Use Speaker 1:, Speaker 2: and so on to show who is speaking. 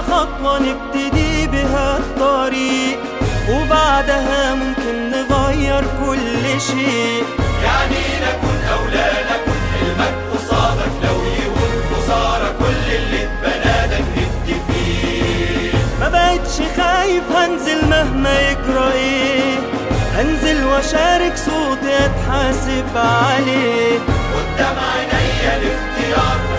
Speaker 1: خطوة نبتدي بها الطريق وبعدها ممكن نغير كل شيء
Speaker 2: يعني نكون أو لا نكون حلمك قصادك لو يهون خسارة كل اللي اتبنى ده نهد فيه
Speaker 1: ما بقتش خايف هنزل مهما يجرى ايه هنزل واشارك صوتي اتحاسب عليه
Speaker 2: قدام عينيا الاختيار